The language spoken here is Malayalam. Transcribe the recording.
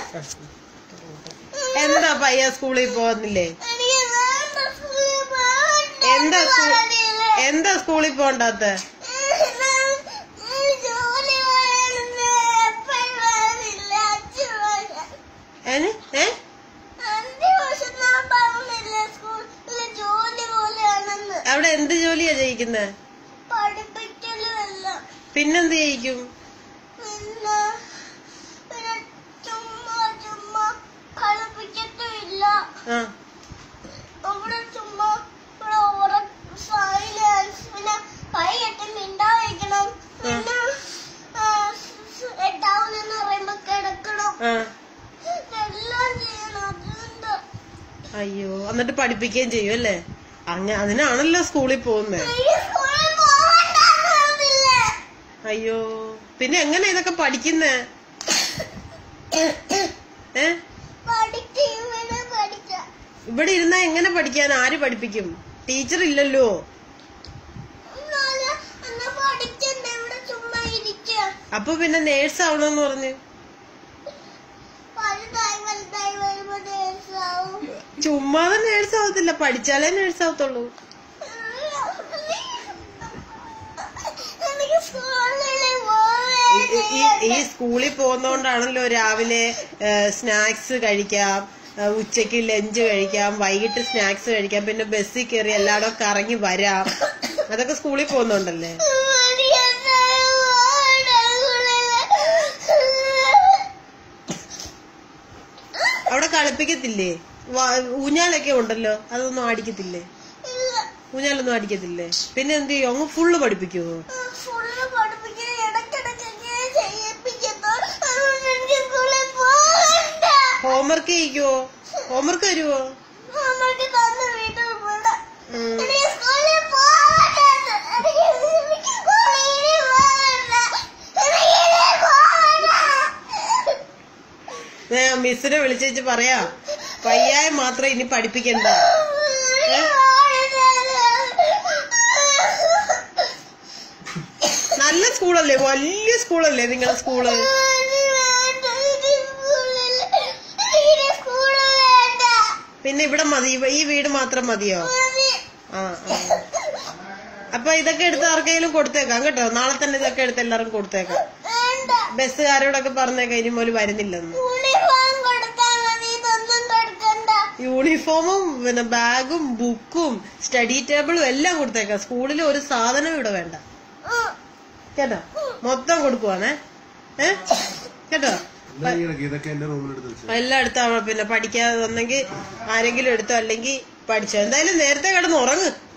എന്താ പയ്യ സ്കൂളിൽ പോകുന്നില്ലേ എനിക്ക് വേണ്ട സ്കൂളിൽ പോകണ്ട. എന്താ സ്കൂ- പറഞ്ഞില്ലേ? എന്താ സ്കൂളിൽ പോണ്ടാത്ത ഈ ജോലി പോയാലൊന്നും എപ്പോഴും വരുന്നില്ല. അഞ്ച് വർഷം. ഏന്? ഏ അഞ്ച് വർഷം ഞാൻ പറഞ്ഞില്ലേ സ്കൂളിലെ ജോലി പോലെയാണെന്ന്. അവിടെ എന്ത് ജോലിയാ ചെയ്യിക്കുന്നത് പഠിപ്പിക്കലും എല്ലാം. പിന്നെന്ത് ചെയ്യിക്കും പിന്നെ പിന്നെ ചുമ്മാ ചുമ്മാ കളിപ്പിക്കത്തുമില്ല ആ അവിടെ ചുമ്മാ ഇവിടെ ഉറ സൈലൻസ് പിന്നെ കൈ കെട്ടി മിണ്ടാതിരിക്കണം പിന്നെ ആ, സ് എട്ടാവുന്നെന്ന് പറയുമ്പോ കിടക്കണം ആ എല്ലാം ചെയ്യണം അതുകൊണ്ട് അയ്യോ എന്നിട്ട് പഠിപ്പിക്കുകയും ചെയ്യും അല്ലേ അങ്ങ അതിനാണല്ലോ സ്കൂളിൽ പോകുന്നത് എനിക്ക് സ്കൂളിൽ പോകണ്ടാന്ന് പറഞ്ഞില്ലേ? അയ്യോ പിന്നെ എങ്ങനെ ഇതൊക്കെ പഠിക്കുന്നേ ഏ പഠിക്കും ഇവനെ പഠിക്കാം ഇവിടെ ഇരുന്നാ എങ്ങനെ പഠിക്കാൻ ആര് പഠിപ്പിക്കും ടീച്ചർ ഇല്ലല്ലോ എന്നാല് എന്നാ പഠിക്കണ്ടേ ഇവിടെ ചുമ്മാ ഇരിക്കുക അപ്പൊ പിന്നെ നേഴ്സ് ആവണമെന്ന് പറഞ്ഞു വലുതായി വലുതായി വരുമ്പോ ദേഷ്യാവും ചുമ്മാതെ നേഴ്സ് ആവത്തില്ല പഠിച്ചാലേ നേഴ്സ് ആവത്തുള്ളൂ എനിക്ക് സ്കൂളിൽ ഈ- ഈ- ഈ സ്കൂളിൽ പോകുന്നോണ്ടാണല്ലോ രാവിലെ സ്നാക്സ് കഴിക്കാം ഏ, ഉച്ചയ്ക്ക് ലഞ്ച് കഴിക്കാം വൈകിട്ട് സ്നാക്സ് കഴിക്കാം പിന്നെ ബസ്സിൽ കയറി എല്ലായിടവും കറങ്ങി വരാം അതൊക്കെ സ്കൂളിൽ പോകുന്നോണ്ടല്ലേ അവിടെ കളിപ്പിക്കത്തില്ലേ വ- ഊഞ്ഞാലൊക്കെ ഉണ്ടല്ലോ അതൊന്നും അടിക്കത്തില്ലേ ഊഞ്ഞാലൊന്നും അടിക്കത്തില്ലേ പിന്നെ എന്ത് ചെയ്യും അങ്ങ് ഫുള്ള് പഠിപ്പിക്കുമോ ഫുള്ള് പഠിപ്പിക്കുന്ന ഇടക്കിടക്ക് ഇങ്ങനെ ചെയ്യിപ്പിക്കുന്നു അതുകൊണ്ട് എനിക്ക് സ്കൂളിൽ പോകണ്ട ഹോംവർക്ക് ചെയ്യിക്കുവോ ഹോംവർക്ക് തരുവോ നമ്മൾക്ക് തന്ന വീട്ടിൽ വിടാം ഉം. എനിക്ക് സ്കൂളിൽ പോകണ്ട എനിക്ക് എനിക്ക് സ്കൂളിൽ പോകണ്ട എനിക്ക് ഇനി പോകണ്ട ഞാൻ മിസ്സിനെ വിളിച്ചേച്ച് പറയാ പയ്യായ മാത്രം ഇനി പഠിപ്പിക്കണ്ട നല്ല സ്കൂളല്ലേ വലിയ സ്കൂളല്ലേ നിങ്ങളെ സ്കൂള് പിന്നെ ഇവിടെ മതി ഈ വീട് മാത്രം മതിയോ ആ ആ. അപ്പൊ ഇതൊക്കെ എടുത്ത് ആർക്കെങ്കിലും കൊടുത്തേക്കാം കേട്ടോ നാളെ തന്നെ ഇതൊക്കെ എടുത്ത് എല്ലാവർക്കും കൊടുത്തേക്കാം ബസ്സുകാരോടൊക്കെ പറഞ്ഞേക്കാം ഇനി മോല് വരുന്നില്ലെന്ന് യൂണിഫോമും പിന്നെ ബാഗും ബുക്കും സ്റ്റഡി ടേബിളും എല്ലാം കൊടുത്തേക്കാം സ്കൂളിൽ ഒരു സാധനം ഇവിടെ വേണ്ട കേട്ടോ മൊത്തം കൊടുക്കുവാണേ ഏ കേട്ടോ എന്താ ഈ ഇടയ്ക്ക് ഇതൊക്കെ എന്റെ റൂമിലെടുത്ത് വെച്ചു എല്ലാം എടുത്താ പിന്നെ പഠിക്കാതെ വന്നെങ്കിൽ ആരെങ്കിലും എടുത്തോ അല്ലെങ്കിൽ പഠിച്ചോ എന്തായാലും നേരത്തെ കിടന്ന് ഉറങ്ങ്